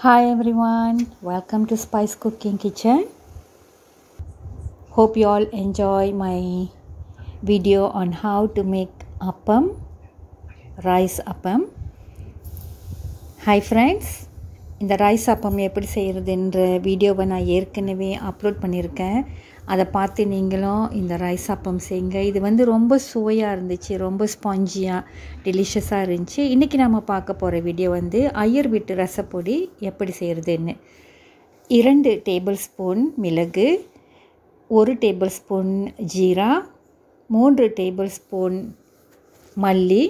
Hi everyone, welcome to Spice Cooking Kitchen. Hope you all enjoy my video on how to make appam, rice appam. Hi friends இந்த rice appam எப்படி செய்கிறதுன்ற வீடியோவை நான் ஏற்கனவே upload பண்ணியிருக்கேன் அதை பார்த்து நீங்களும் இந்த ரைஸ் அப்பம் செய்யுங்க இது வந்து ரொம்ப சுவையாக இருந்துச்சு ரொம்ப ஸ்பாஞ்சியாக டெலிஷியஸாக இருந்துச்சு இன்றைக்கி நம்ம பார்க்க போகிற வீடியோ வந்து ஐயர் வீட்டு ரசப்பொடி எப்படி செய்கிறதுன்னு இரண்டு டேபிள் ஸ்பூன் மிளகு ஒரு டேபிள் ஸ்பூன் ஜீரா மூன்று டேபிள் ஸ்பூன் மல்லி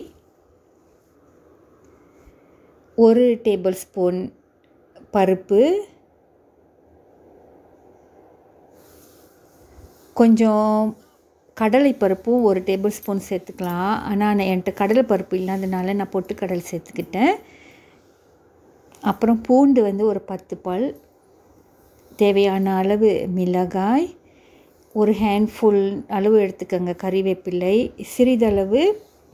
ஒரு டேபிள் ஸ்பூன் பருப்பு கொஞ்சம் கடலை பருப்பும் ஒரு டேபிள் ஸ்பூன் சேர்த்துக்கலாம் ஆனால் நான் என்கிட்ட கடலை பருப்பு இல்லாதனால நான் பொட்டுக்கடலை சேர்த்துக்கிட்டேன் அப்புறம் பூண்டு வந்து ஒரு பத்து பால் தேவையான அளவு மிளகாய் ஒரு ஹேண்ட்ஃபுல் அளவு எடுத்துக்கோங்க கறிவேப்பிலை சிறிதளவு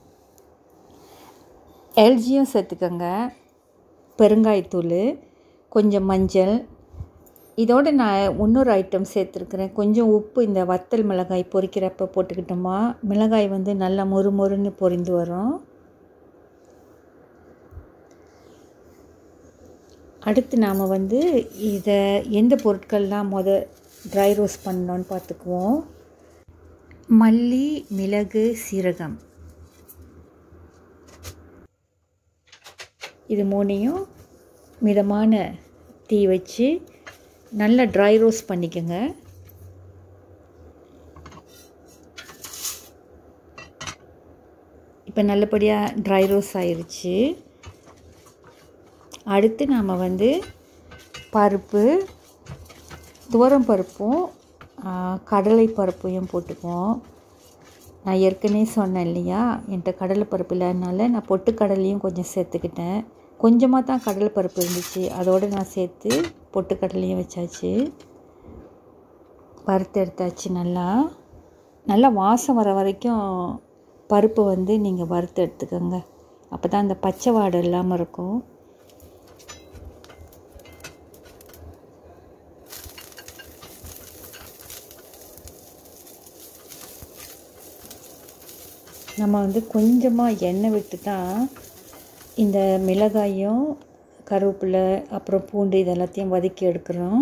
எல்ஜியும் சேர்த்துக்கோங்க பெருங்காயத்தூள் கொஞ்சம் மஞ்சள் இதோடு நான் இன்னொரு ஐட்டம் சேர்த்துருக்குறேன் கொஞ்சம் உப்பு இந்த வத்தல் மிளகாய் பொரிக்கிறப்ப போட்டுக்கிட்டோமா மிளகாய் வந்து நல்லா மொறு மொறுன்னு பொரிந்து வரும் அடுத்து நாம் வந்து இதை எந்த பொருட்கள்லாம் முத ட்ரை ரோஸ்ட் பண்ணோன்னு பார்த்துக்குவோம் மல்லி மிளகு சீரகம் இது மூணையும் மிதமான தீ வச்சு நல்லா ட்ரை ரோஸ்ட் பண்ணிக்கோங்க இப்போ நல்லபடியாக ட்ரை ரோஸ் ஆயிடுச்சு அடுத்து நாம் வந்து பருப்பு துவரம் பருப்பும் கடலை பருப்பையும் போட்டுக்குவோம் நான் ஏற்கனவே சொன்னேன் இல்லையா என்கிட்ட கடலை பருப்பு இல்லாதனால நான் பொட்டுக்கடலையும் கொஞ்சம் சேர்த்துக்கிட்டேன் கொஞ்சமாக தான் கடலை பருப்பு இருந்துச்சு அதோடு நான் சேர்த்து பொட்டுக்கடலையும் வச்சாச்சு வறுத்து எடுத்தாச்சு நல்லா நல்லா வாசம் வர வரைக்கும் பருப்பு வந்து நீங்கள் வறுத்து எடுத்துக்கோங்க அப்போ தான் அந்த பச்சை வாடை இல்லாமல் இருக்கும் நம்ம வந்து கொஞ்சமாக எண்ணெய் விட்டு தான் இந்த மிளகாயும் கருவேப்பிலை அப்புறம் பூண்டு இது எல்லாத்தையும் வதக்கி எடுக்கிறோம்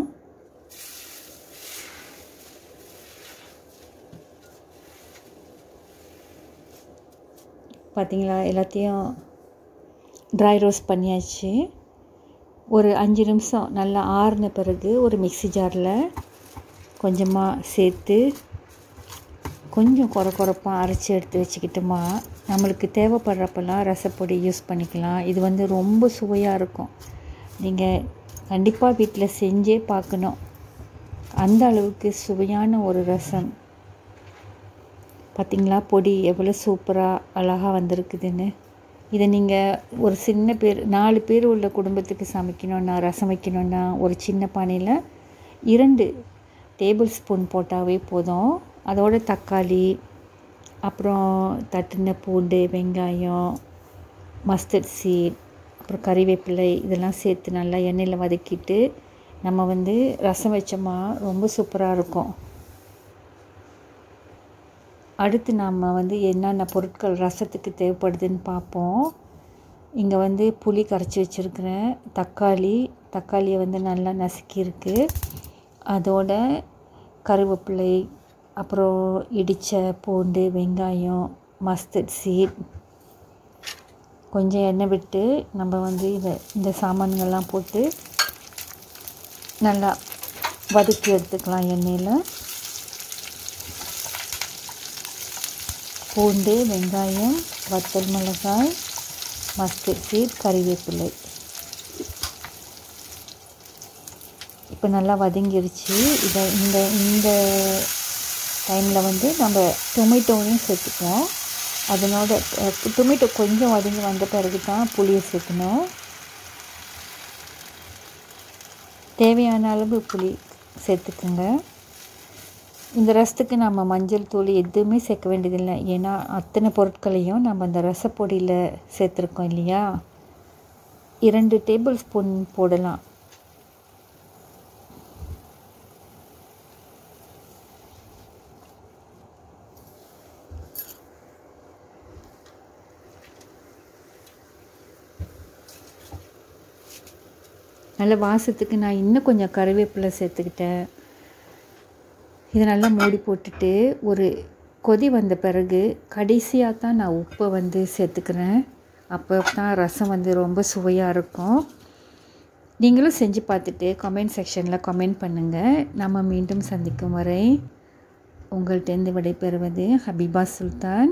பார்த்திங்களா எல்லாத்தையும் ட்ரை ரோஸ்ட் பண்ணியாச்சு ஒரு அஞ்சு நிமிஷம் நல்லா ஆறின பிறகு ஒரு மிக்சி ஜாரில் கொஞ்சமாக சேர்த்து கொஞ்சம் குறை குறைப்பாக அரைச்சி எடுத்து வச்சுக்கிட்டோமா நம்மளுக்கு தேவைப்படுறப்பெல்லாம் ரசப்பொடி யூஸ் பண்ணிக்கலாம் இது வந்து ரொம்ப சுவையாக இருக்கும் நீங்கள் கண்டிப்பாக வீட்டில் செஞ்சே பார்க்கணும் அந்த அளவுக்கு சுவையான ஒரு ரசம் பார்த்திங்களா பொடி எவ்வளோ சூப்பராக அழகாக வந்திருக்குதுன்னு இதை நீங்கள் ஒரு சின்ன பேர் நாலு பேர் உள்ள குடும்பத்துக்கு சமைக்கணுன்னா ரசம் வைக்கணுன்னா ஒரு சின்ன பானையில் இரண்டு டேபிள் ஸ்பூன் போட்டாவே போதும் அதோட தக்காளி அப்புறம் தட்டின பூண்டு வெங்காயம் மஸ்டர்ட் சீட் அப்புறம் கறிவேப்பிலை இதெல்லாம் சேர்த்து நல்லா எண்ணெயில் வதக்கிட்டு நம்ம வந்து ரசம் வச்சோமா ரொம்ப சூப்பராக இருக்கும் அடுத்து நாம் வந்து என்னென்ன பொருட்கள் ரசத்துக்கு தேவைப்படுதுன்னு பார்ப்போம் இங்கே வந்து புளி கரைச்சி வச்சுருக்கிறேன் தக்காளி தக்காளியை வந்து நல்லா நசுக்கியிருக்கு அதோட கருவேப்பிலை அப்புறம் இடித்த பூண்டு வெங்காயம் மஸ்டர்ட் சீட் கொஞ்சம் எண்ணெய் விட்டு நம்ம வந்து இதை இந்த சாமான்கள்லாம் போட்டு நல்லா வதக்கி எடுத்துக்கலாம் எண்ணெயில் பூண்டு வெங்காயம் வத்தல் மிளகாய் மஸ்டர்ட் சீட் கறிவேப்பிலை இப்போ நல்லா வதங்கிருச்சு இதை இந்த இந்த டைமில் வந்து நம்ம டொமேட்டோவையும் சேர்த்துப்போம் அதனோட டொமேட்டோ கொஞ்சம் வதங்கி வந்த பிறகு தான் புளியை சேர்க்கணும் தேவையான அளவு புளி சேர்த்துக்குங்க இந்த ரசத்துக்கு நம்ம மஞ்சள் தூள் எதுவுமே சேர்க்க வேண்டியதில்லை ஏன்னா அத்தனை பொருட்களையும் நம்ம அந்த ரசப்பொடியில் சேர்த்துருக்கோம் இல்லையா இரண்டு டேபிள் ஸ்பூன் போடலாம் நல்ல வாசத்துக்கு நான் இன்னும் கொஞ்சம் கருவேப்பிலை சேர்த்துக்கிட்டேன் இதை நல்லா மூடி போட்டுட்டு ஒரு கொதி வந்த பிறகு கடைசியாக தான் நான் உப்பை வந்து சேர்த்துக்கிறேன் அப்போ தான் ரசம் வந்து ரொம்ப சுவையாக இருக்கும் நீங்களும் செஞ்சு பார்த்துட்டு கமெண்ட் செக்ஷனில் கமெண்ட் பண்ணுங்கள் நம்ம மீண்டும் சந்திக்கும் வரை உங்கள்கிட்டேருந்து விடைபெறுவது ஹபீபா சுல்தான்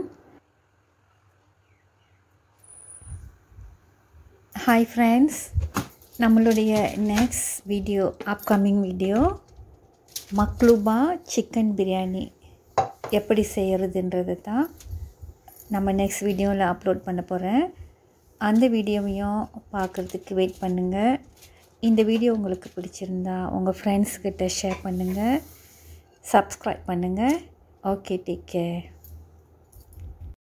ஹாய் ஃப்ரெண்ட்ஸ் நம்மளுடைய next video upcoming video maqluba chicken biryani எப்படி செய்கிறதுன்றது தான் நம்ம நெக்ஸ்ட் வீடியோவில் அப்லோட் பண்ண போகிறேன் அந்த வீடியோவையும் பார்க்குறதுக்கு வெயிட் பண்ணுங்கள் இந்த வீடியோ உங்களுக்கு பிடிச்சிருந்தா உங்கள் ஃப்ரெண்ட்ஸ்கிட்ட ஷேர் பண்ணுங்கள் சப்ஸ்கிரைப் பண்ணுங்கள் ஓகே டேக் கேர்